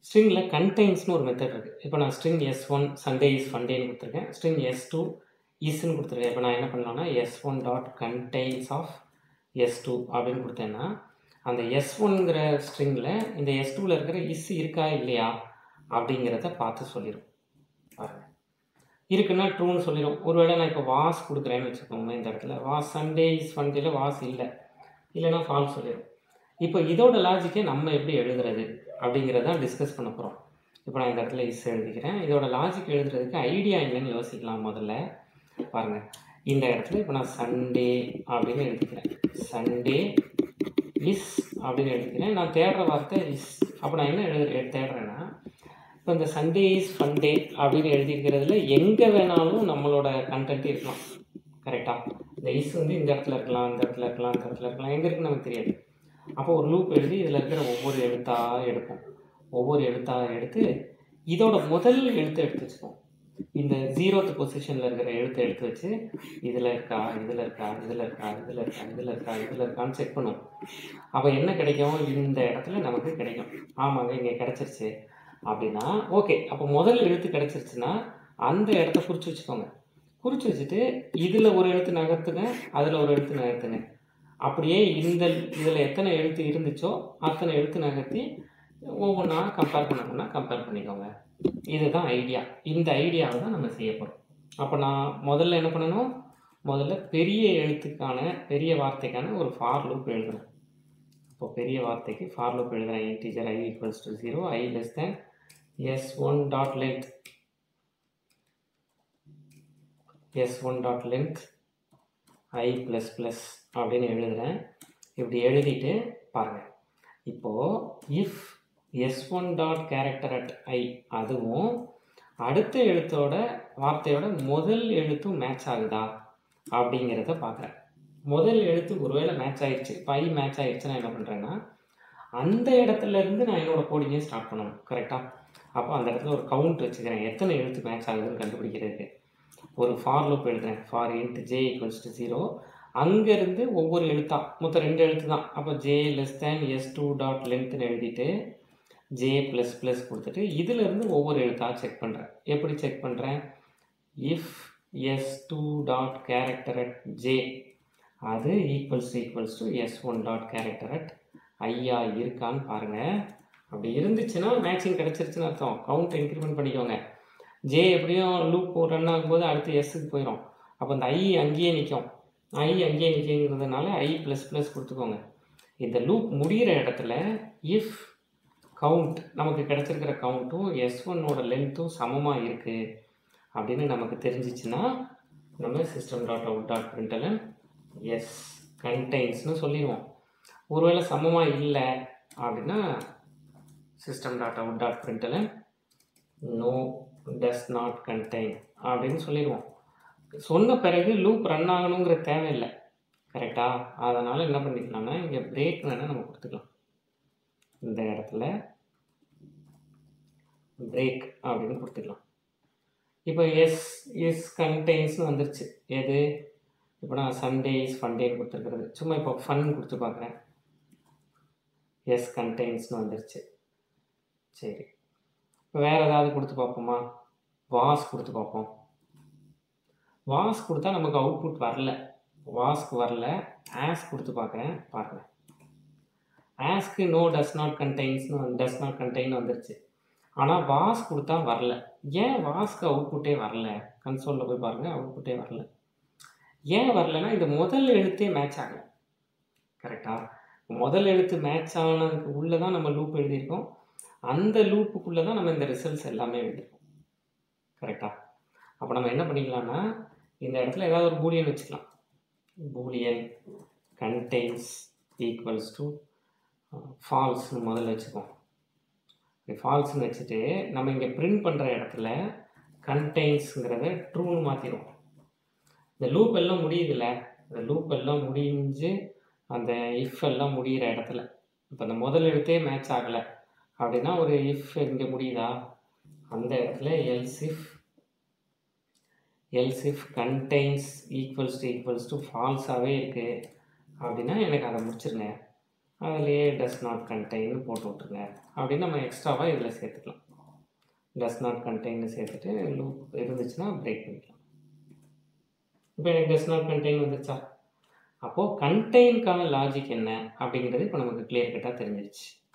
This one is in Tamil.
ஸ்ட்ரிங்கில் கண்டெய்ன்ஸ்னு ஒரு மெத்தட் இருக்குது இப்போ நான் string s one Sunday is ஃபண்டேன்னு கொடுத்துருக்கேன் ஸ்ட்ரிங் எஸ் டூ இஸ்ன்னு கொடுத்துருக்கேன் இப்போ நான் என்ன பண்ணலாம்னா s one dot contains of s two அப்படின்னு கொடுத்தேன்னா அந்த எஸ் ஒன்ங்கிற ஸ்ட்ரிங்கில் இந்த எஸ் டூவில் இருக்கிற இஸ் இருக்கா இல்லையா அப்படிங்கிறத பார்த்து சொல்லிடும் பாருங்கள் இருக்குன்னா ட்ரூன்னு சொல்லிடும் ஒருவேளை நான் இப்போ வாஸ் கொடுக்குறேன்னு வச்சுக்கோங்க இந்த இடத்துல வாஸ் சண்டே இஸ் ஃபண்டேல வாஸ் இல்லை இல்லைன்னா ஃபால்ஸ் சொல்லிடும் இப்போ இதோட லாஜிக்கை நம்ம எப்படி எழுதுறது அப்படிங்கிறத டிஸ்கஸ் பண்ண போகிறோம் இப்போ நான் இந்த இடத்துல இஸ் எழுதிக்கிறேன் இதோட லாஜிக் எழுதுறதுக்கு ஐடியா என்னன்னு யோசிக்கலாம் முதல்ல பாருங்கள் இந்த இடத்துல இப்போ நான் சண்டே அப்படின்னு எழுதிக்கிறேன் சண்டே இஸ் அப்படின்னு எழுதிக்கிறேன் நான் தேடுற வார்த்தை இஸ் அப்போ நான் என்ன எழுது தேடுறேன்னா இப்போ இந்த சண்டே இஸ் ஃபண்டே அப்படின்னு எழுதியிருக்கிறதுல எங்கே வேணாலும் நம்மளோட கண்டென்ட் இருக்கலாம் கரெக்டாக இந்த இஸ் வந்து இந்த இடத்துல இருக்கலாம் இந்த இடத்துல இருக்கலாம் இந்த இடத்துல இருக்கலாம் எங்கே இருக்குன்னு நமக்கு தெரியாது அப்போ ஒரு லூப் எழுதி இதில் இருக்கிற ஒவ்வொரு எழுத்தாக எடுப்போம் ஒவ்வொரு எழுத்தாக எடுத்து இதோட முதல் எழுத்தை எடுத்து வச்சுப்போம் இந்த ஜீரோத்து பொசிஷனில் இருக்கிற எழுத்தை எடுத்து வச்சு இதில் இருக்கா இதில் இருக்கா இதில் இருக்கா இதில் இருக்கா இதில் இருக்கா இதில் இருக்கான்னு செக் பண்ணுவோம் அப்போ என்ன கிடைக்கும் இந்த இடத்துல நமக்கு கிடைக்கும் ஆமாங்க இங்கே கிடச்சிருச்சு அப்படின்னா ஓகே அப்போ முதல் எழுத்து கிடச்சிருச்சுன்னா அந்த இடத்த குறித்து வச்சுக்கோங்க குறித்து வச்சுட்டு இதில் ஒரு எழுத்து நகர்த்துங்க அதில் ஒரு எழுத்து நகர்த்துங்க அப்படியே இந்த இதில் எத்தனை எழுத்து இருந்துச்சோ அத்தனை எழுத்து நகர்த்தி ஒவ்வொன்றா கம்பேர் பண்ணணும்னா கம்பேர் பண்ணிக்கோங்க இதுதான் ஐடியா இந்த ஐடியாவை தான் நம்ம செய்ய போகிறோம் அப்போ நான் முதல்ல என்ன பண்ணணும் முதல்ல பெரிய எழுத்துக்கான பெரிய வார்த்தைக்கான ஒரு ஃபார் லூப் எழுதணும் இப்போ பெரிய வார்த்தைக்கு ஃபார் லூப் எழுதுகிறேன் integer i equals to zero i less than s one dot length s one dot length i plus plus அப்படின்னு எழுதுகிறேன் இப்படி எழுதிட்டு பாருங்கள் இப்போது if s one dot character at i அதுவும் அடுத்த எழுத்தோட வார்த்தையோட முதல் எழுத்தும் மேட்ச் ஆகுதா அப்படிங்கிறத பார்க்குறேன் முதல் எழுத்து ஒருவேளை மேட்ச் ஆயிடுச்சு இப்போ ஐ மேட்ச் ஆயிடுச்சுன்னா என்ன பண்ணுறேன்னா அந்த இடத்துல இருந்து நான் என்னோட கோடிங்கை ஸ்டார்ட் பண்ணணும் கரெக்டாக அப்போ அந்த இடத்துல ஒரு கவுண்ட் வச்சுக்கிறேன் எத்தனை எழுத்து மேட்ச் ஆகுதுன்னு கண்டுபிடிக்கிறதுக்கு ஒரு ஃபார் லூப் எழுதுறேன் for int j equals to zero அங்கேருந்து ஒவ்வொரு எழுத்தா மொத்தம் ரெண்டு எழுத்து தான் அப்போ j less than s two dot லென்த்னு எழுதிட்டு ஜே ப்ளஸ் ப்ளஸ் கொடுத்துட்டு இதிலேருந்து ஒவ்வொரு எழுத்தாக செக் பண்ணுறேன் எப்படி செக் பண்ணுறேன் if s two dot character at j அது equals equals to s one dot character at ஐயா இருக்கான்னு பாருங்கள் அப்படி இருந்துச்சுன்னா மேட்சிங் கிடச்சிருச்சுன்னு அர்த்தம் கவுண்ட் இன்க்ரிமெண்ட் பண்ணிக்கோங்க ஜே எப்படியும் லூப் ரன் ஆகும்போது அடுத்து எஸ்ஸுக்கு போயிடும் அப்போ இந்த ஐ அங்கேயே நிற்கும் ஐ அங்கேயே நிற்கிறதுனால ஐ ப்ளஸ் ப்ளஸ் கொடுத்துக்கோங்க இந்த லூப் முடிகிற இடத்துல இஃப் கவுண்ட் நமக்கு கிடச்சிருக்கிற கவுண்ட்டும் எஸ் ஒன்னோட லென்த்தும் சமமாக இருக்குது அப்படின்னு நமக்கு தெரிஞ்சிச்சுன்னா நம்ம system dot out dot println s கண்டெய்ன்ஸ்னு சொல்லிடுவோம் ஒருவேளை சமமாக இல்லை அப்படின்னா system dot out dot println no does not contain அப்படின்னு சொல்லிடுவோம் சொன்ன பிறகு லூப் ரன் ஆகணுங்கிற தேவையில்லை கரெக்டாக அதனால் என்ன பண்ணிக்கலாம்னா இங்கே பிரேக் வேணால் நம்ம கொடுத்துக்கலாம் இந்த இடத்துல பிரேக் அப்படின்னு கொடுத்துக்கலாம் இப்போ எஸ் எஸ் கண்டெய்ன்ஸ்னு வந்துருச்சு எது இப்போ நான் சண்டே இஸ் ஃபண்டேன்னு கொடுத்துருக்குறது சும்மா இப்போ ஃபன் கொடுத்து பார்க்குறேன் எஸ் கண்டெய்ன்ஸ்னு வந்துருச்சு சரி இப்போ வேறு ஏதாவது கொடுத்து பார்ப்போமா வாஸ் கொடுத்து பார்ப்போம் வாஸ் கொடுத்தா நமக்கு அவுட்புட் வரல வாஸ்க்கு வரல ஆஸ் கொடுத்து பார்க்குறேன் பாருங்கள் ஆஸ்க்கு நோ டஸ் நாட் கண்டெய்ன்ஸ்னு டஸ் நாட் கண்டெயின் வந்துருச்சு ஆனால் வாஸ் கொடுத்தா வரல ஏன் வாஸ்க்கு அவுட்புட்டே வரல கன்சோலில் போய் பாருங்கள் அவுட்புட்டே வரல ஏன் வரலன்னா இந்த முதல் எழுத்தே மேட்ச் ஆகலை கரெக்டாக முதல் எழுத்து மேட்ச் ஆனதுக்கு உள்ளே தான் நம்ம லூப் எழுதியிருக்கோம் அந்த லூப்புக்குள்ளே தான் நம்ம இந்த ரிசல்ட்ஸ் எல்லாமே எழுதியிருக்கோம் கரெக்டாக அப்போ நம்ம என்ன பண்ணிக்கலாம்னா இந்த இடத்துல ஏதாவது ஒரு பூலியன் வச்சுக்கலாம் பூலியன் கண்டெய்ன்ஸ் ஈக்குவல்ஸ் டு ஃபால்ஸ்னு முதல்ல வச்சுப்போம் ஃபால்ஸ்னு வச்சுட்டு நம்ம இங்கே பிரிண்ட் பண்ணுற இடத்துல கண்டெய்ன்ஸுங்கிறத ட்ரூன்னு மாற்றிடுவோம் இந்த லூப் எல்லாம் முடியுதுல்ல இந்த லூப் எல்லாம் முடிஞ்சு அந்த இஃப் எல்லாம் முடிகிற இடத்துல இப்போ அந்த முதல் எழுத்தே மேட்ச் ஆகலை அப்படின்னா ஒரு இஃப் இங்கே முடியுதா அந்த இடத்துல else if else if contains equals to equals to ஃபால்ஸாகவே இருக்குது அப்படின்னா எனக்கு அதை முடிச்சிருங்க அதுலேயே டஸ் நாட் கண்டெயின் போட்டு விட்ருங்க அப்படின்னு நம்ம எக்ஸ்ட்ராவாக இதில் சேர்த்துக்கலாம் டஸ் நாட் கண்டெயின் சேர்த்துட்டு லூப் இருந்துச்சுன்னா பிரேக் பண்ணிக்கலாம் இப்போ எனக்கு டஸ் நாட் கண்டெயின் வந்துச்சா அப்போது கண்டெயினுக்கான லாஜிக் என்ன அப்படிங்கிறது இப்போ நமக்கு கிளியர் கட்டாக தெரிஞ்சிருச்சு